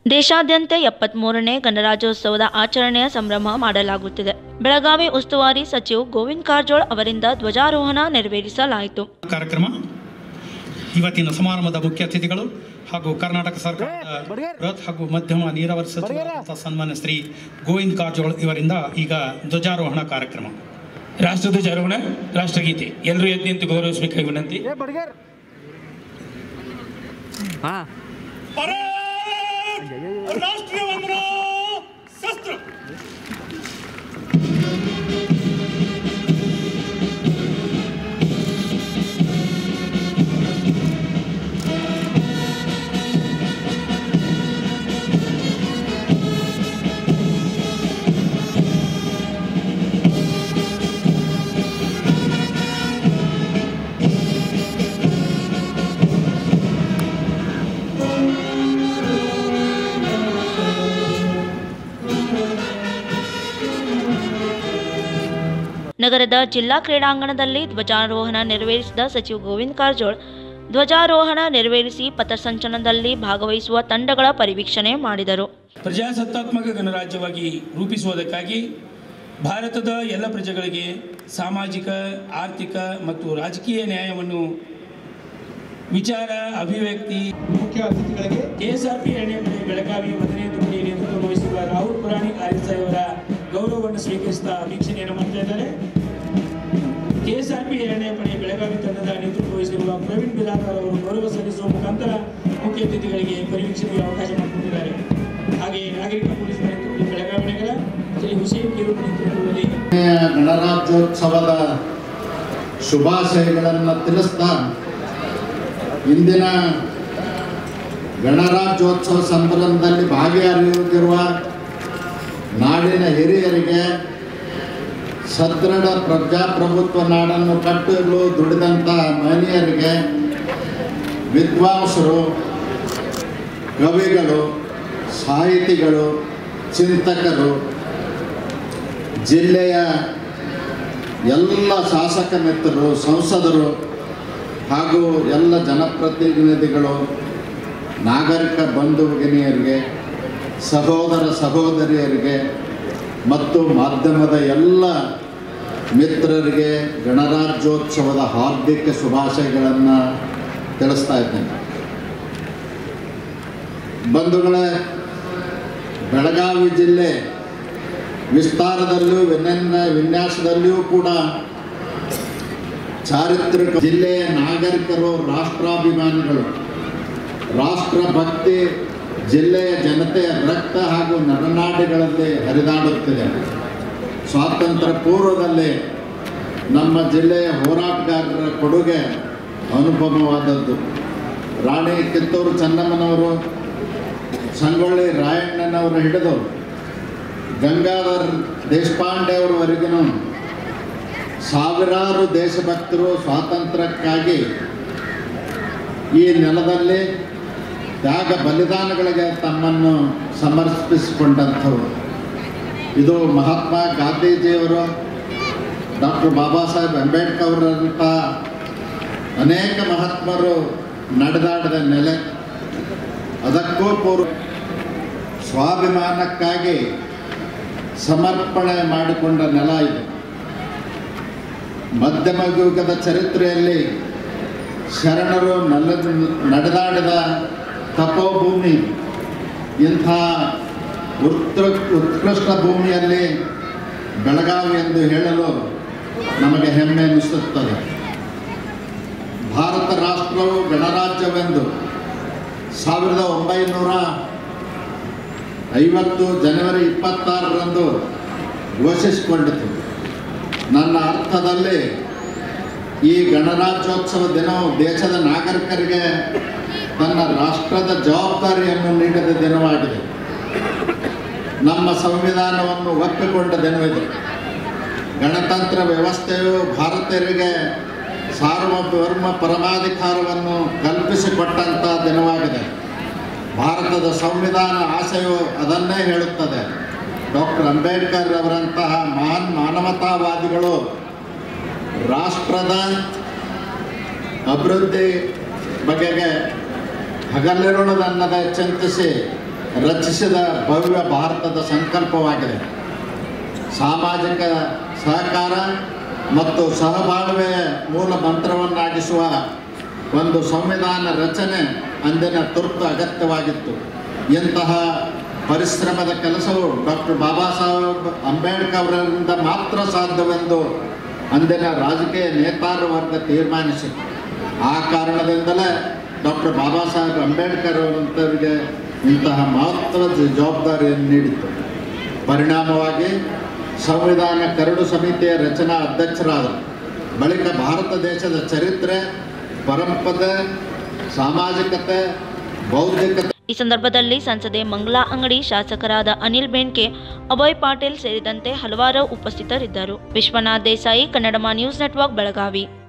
ದೇಶಾದ್ಯಂತ ಎಪ್ಪತ್ಮೂರನೇ ಗಣರಾಜ್ಯೋತ್ಸವದ ಆಚರಣೆಯ ಸಂಭ್ರಮ ಮಾಡಲಾಗುತ್ತಿದೆ ಬೆಳಗಾವಿ ಉಸ್ತುವಾರಿ ಸಚಿವ ಗೋವಿಂದ್ ಕಾರಜೋಳ ಅವರಿಂದ ಧ್ವಜಾರೋಹಣ ನೆರವೇರಿಸಲಾಯಿತು ಕಾರ್ಯಕ್ರಮ ಇವತ್ತಿನ ಸಮಾರಂಭದ ಮುಖ್ಯ ಅತಿಥಿಗಳು ಹಾಗೂ ಕರ್ನಾಟಕ ಸರ್ಕಾರದ ಬೃಹತ್ ಹಾಗೂ ಮಧ್ಯಮ ನೀರಾವರಿ ಸಚಿವರಾದಂಥ ಸನ್ಮಾನ್ಯ ಶ್ರೀ ಗೋವಿಂದ್ ಕಾರಜೋಳ ಇವರಿಂದ ಈಗ ಧ್ವಜಾರೋಹಣ ಕಾರ್ಯಕ್ರಮ ರಾಷ್ಟ್ರಧ್ವಜಾರೋಹಣ ರಾಷ್ಟ್ರಗೀತೆ ಎಲ್ಲರೂ ಎದ್ದು ನಿಂತು ಗೌರವಿಸಬೇಕಾಗಿ ವಿನಂತಿ ಹಾ ರಾಷ್ಟ್ರೀಯ ವಂದನಾ ಶಸ್ತ್ರ ನಗರದ ಜಿಲ್ಲಾ ಕ್ರೀಡಾಂಗಣದಲ್ಲಿ ಧ್ವಜಾರೋಹಣ ನೆರವೇರಿಸಿದ ಸಚಿವ ಗೋವಿಂದ್ ಕಾರಜೋಳ್ ಧ್ವಜಾರೋಹಣ ನೆರವೇರಿಸಿ ಪಥಸಂಚಲನದಲ್ಲಿ ಭಾಗವಹಿಸುವ ತಂಡಗಳ ಪರಿವೀಕ್ಷಣೆ ಮಾಡಿದರು ಪ್ರಜಾಸತ್ತಾತ್ಮಕ ಗಣರಾಜ್ಯವಾಗಿ ರೂಪಿಸುವುದಕ್ಕಾಗಿ ಭಾರತದ ಎಲ್ಲ ಪ್ರಜೆಗಳಿಗೆ ಸಾಮಾಜಿಕ ಆರ್ಥಿಕ ಮತ್ತು ರಾಜಕೀಯ ನ್ಯಾಯವನ್ನು ವಿಚಾರ ಅಭಿವ್ಯಕ್ತಿ ಮುಖ್ಯ ಅತಿಥಿಗಳಿಗೆ ಕೆಎಸ್ಆರ್ಪಿ ಎರಡನೇ ಪಡೆ ಬೆಳಗಾವಿ ಮೊದಲನೇ ತುಕಡಿ ನೇತೃತ್ವ ವಹಿಸಿರುವ ರಾಹುಲ್ ಪುರಾಣಿಕ್ ಆರ್ಎಸ್ಐ ಅವರ ಗೌರವವನ್ನು ಸ್ವೀಕರಿಸಿದ ವೀಕ್ಷಣೆಯನ್ನು ಮಾಡ್ತಾ ಇದ್ದಾರೆ ಕೆಎಸ್ಆರ್ಪಿ ಎರಡನೇ ಪಡೆ ಬೆಳಗಾವಿ ತಂಡದ ನೇತೃತ್ವ ವಹಿಸಿರುವ ಪ್ರವೀಣ್ ಬಿಲಾಕರ್ ಅವರು ಗೌರವ ಸಲ್ಲಿಸುವ ಮುಖಾಂತರ ಮುಖ್ಯ ಅತಿಥಿಗಳಿಗೆ ಪರಿವೀಕ್ಷಣೆಗೆ ಅವಕಾಶ ಮಾಡಿಕೊಟ್ಟಿದ್ದಾರೆ ಹಾಗೆಯೇ ನಾಗರಿಕ ಪೊಲೀಸ್ ನೇತೃತ್ವ ಬೆಳಗಾವಿ ನಗರ ಶ್ರೀ ಹುಸೇನ್ ಕಿರು ನೇತೃತ್ವದಲ್ಲಿ ಗಣರಾಜ್ಯೋತ್ಸವದ ಶುಭಾಶಯಗಳನ್ನು ತಿಳಿಸ್ತಾ ಇಂದಿನ ಗಣರಾಜ್ಯೋತ್ಸವ ಸಂಭ್ರಮದಲ್ಲಿ ಭಾಗಿಯಾಗಿರುವ ನಾಡಿನ ಹಿರಿಯರಿಗೆ ಸದೃಢ ಪ್ರಜಾಪ್ರಭುತ್ವ ನಾಡನ್ನು ಕಟ್ಟಲು ದುಡಿದಂಥ ಮಹನೀಯರಿಗೆ ವಿದ್ವಾಂಸರು ಕವಿಗಳು ಸಾಹಿತಿಗಳು ಚಿಂತಕರು ಜಿಲ್ಲೆಯ ಎಲ್ಲ ಶಾಸಕ ಮಿತ್ರರು ಸಂಸದರು ಹಾಗೂ ಎಲ್ಲ ಜನಪ್ರತಿನಿಧಿಗಳು ನಾಗರಿಕ ಬಂಧು ಭಗಿನಿಯರಿಗೆ ಸಹೋದರ ಸಹೋದರಿಯರಿಗೆ ಮತ್ತು ಮಾಧ್ಯಮದ ಎಲ್ಲ ಮಿತ್ರರಿಗೆ ಗಣರಾಜ್ಯೋತ್ಸವದ ಹಾರ್ದಿಕ ಶುಭಾಶಯಗಳನ್ನು ತಿಳಿಸ್ತಾ ಇದ್ದೇನೆ ಬಂಧುಗಳೇ ಬೆಳಗಾವಿ ಜಿಲ್ಲೆ ವಿಸ್ತಾರದಲ್ಲಿಯೂ ವಿನ್ಯಾಸ ವಿನ್ಯಾಸದಲ್ಲಿಯೂ ಕೂಡ ಚಾರಿತ್ರಿಕ ಜಿಲ್ಲೆಯ ನಾಗರಿಕರು ರಾಷ್ಟ್ರಾಭಿಮಾನಿಗಳು ರಾಷ್ಟ್ರಭಕ್ತಿ ಜಿಲ್ಲೆಯ ಜನತೆಯ ರಕ್ತ ಹಾಗೂ ನರನಾಡಿಗಳಲ್ಲಿ ಹರಿದಾಡುತ್ತಿದೆ ಸ್ವಾತಂತ್ರ್ಯ ಪೂರ್ವದಲ್ಲಿ ನಮ್ಮ ಜಿಲ್ಲೆಯ ಹೋರಾಟಗಾರರ ಕೊಡುಗೆ ಅನುಪಮವಾದದ್ದು ರಾಣಿ ಕಿತ್ತೂರು ಚೆನ್ನಮ್ಮನವರು ಸಂಗೊಳ್ಳಿ ರಾಯಣ್ಣನವರು ಹಿಡಿದು ಗಂಗಾಧರ್ ದೇಶಪಾಂಡೆ ಅವರವರೆಗೂ ಸಾವಿರಾರು ದೇಶಭಕ್ತರು ಸ್ವಾತಂತ್ರ್ಯಕ್ಕಾಗಿ ಈ ನೆಲದಲ್ಲಿ ತ್ಯಾಗ ಬಲಿದಾನಗಳಿಗೆ ತಮ್ಮನ್ನು ಸಮರ್ಪಿಸಿಕೊಂಡಂಥವ್ರು ಇದು ಮಹಾತ್ಮ ಗಾಂಧೀಜಿಯವರು ಡಾಕ್ಟರ್ ಬಾಬಾ ಸಾಹೇಬ್ ಅಂಬೇಡ್ಕರ್ ಅವರಂಥ ಅನೇಕ ಮಹಾತ್ಮರು ನಡೆದಾಡಿದ ನೆಲೆ ಅದಕ್ಕೂ ಪೂರ್ವ ಸ್ವಾಭಿಮಾನಕ್ಕಾಗಿ ಸಮರ್ಪಣೆ ಮಾಡಿಕೊಂಡ ನೆಲ ಇದು ಮಧ್ಯಮ ಯುಗದ ಚರಿತ್ರೆಯಲ್ಲಿ ಶರಣರು ನಲ್ಲ ನಡೆದಾಡಿದ ತಪೋಭೂಮಿ ಇಂಥ ಉತ್ಕೃ ಉತ್ಕೃಷ್ಟ ಭೂಮಿಯಲ್ಲಿ ಬೆಳಗಾವಿ ಎಂದು ಹೇಳಲು ನಮಗೆ ಹೆಮ್ಮೆ ಎನಿಸುತ್ತದೆ ಭಾರತ ರಾಷ್ಟ್ರವು ಗಣರಾಜ್ಯವೆಂದು ಸಾವಿರದ ಒಂಬೈನೂರ ಐವತ್ತು ಜನವರಿ ಇಪ್ಪತ್ತಾರರಂದು ಘೋಷಿಸಿಕೊಂಡಿತು ನನ್ನ ಅರ್ಥದಲ್ಲಿ ಈ ಗಣರಾಜ್ಯೋತ್ಸವ ದಿನವು ದೇಶದ ನಾಗರಿಕರಿಗೆ ತನ್ನ ರಾಷ್ಟ್ರದ ಜವಾಬ್ದಾರಿಯನ್ನು ನೀಡಿದ ದಿನವಾಗಿದೆ ನಮ್ಮ ಸಂವಿಧಾನವನ್ನು ಒಪ್ಪಿಕೊಂಡ ದಿನವಿದೆ ಗಣತಂತ್ರ ವ್ಯವಸ್ಥೆಯು ಭಾರತೀಯರಿಗೆ ಸಾರ್ವಭೌಮ ಪರಮಾಧಿಕಾರವನ್ನು ಕಲ್ಪಿಸಿಕೊಟ್ಟಂಥ ದಿನವಾಗಿದೆ ಭಾರತದ ಸಂವಿಧಾನ ಆಶಯವು ಅದನ್ನೇ ಹೇಳುತ್ತದೆ ಡಾಕ್ಟರ್ ಅಂಬೇಡ್ಕರ್ ಅವರಂತಹ ಮಹಾನ್ ಮಾನವತಾವಾದಿಗಳು ರಾಷ್ಟ್ರದ ಅಭಿವೃದ್ಧಿ ಬಗೆಗೆ ಹಗಲಿರುಳದನ್ನದೇ ಚಿಂತಿಸಿ ರಚಿಸಿದ ಭವ್ಯ ಭಾರತದ ಸಂಕಲ್ಪವಾಗಿದೆ ಸಾಮಾಜಿಕ ಸಹಕಾರ ಮತ್ತು ಸಹಬಾಳ್ವೆಯ ಮೂಲ ಮಂತ್ರವನ್ನಾಗಿಸುವ ಒಂದು ಸಂವಿಧಾನ ರಚನೆ ಅಂದಿನ ತುರ್ತು ಅಗತ್ಯವಾಗಿತ್ತು ಇಂತಹ ಪರಿಶ್ರಮದ ಕೆಲಸವು ಡಾಕ್ಟರ್ ಬಾಬಾ ಸಾಹೇಬ್ ಅಂಬೇಡ್ಕರ್ ಅವರಿಂದ ಮಾತ್ರ ಸಾಧ್ಯವೆಂದು ಅಂದಿನ ರಾಜಕೀಯ ನೇತಾರ ವರ್ಗ ತೀರ್ಮಾನಿಸಿತು ಆ ಕಾರಣದಿಂದಲೇ ಡಾಕ್ಟರ್ ಬಾಬಾ ಸಾಹೇಬ್ ಅಂಬೇಡ್ಕರ್ ಅವರಿಗೆ ಇಂತಹ ಮಹತ್ವದ ಜವಾಬ್ದಾರಿಯನ್ನು ನೀಡಿತು ಪರಿಣಾಮವಾಗಿ ಸಂವಿಧಾನ ಕರಡು ಸಮಿತಿಯ ರಚನಾ ಅಧ್ಯಕ್ಷರಾದರು ಬಳಿಕ ಭಾರತ ದೇಶದ ಚರಿತ್ರೆ ಪರಂಪರೆ ಸಾಮಾಜಿಕತೆ ಬೌದ್ಧಿಕತೆ ಈ ಸಂದರ್ಭದಲ್ಲಿ ಸಂಸದೆ ಮಂಗಳಾ ಅಂಗಡಿ ಶಾಸಕರಾದ ಅನಿಲ್ ಬೆನ್ಕೆ ಅಭಯ್ ಪಾಟೀಲ್ ಸೇರಿದಂತೆ ಹಲವಾರು ಉಪಸ್ಥಿತರಿದ್ದರು ವಿಶ್ವನಾಥ್ ದೇಸಾಯಿ ಕನ್ನಡಮ ನ್ಯೂಸ್ ನೆಟ್ವರ್ಕ್ ಬೆಳಗಾವಿ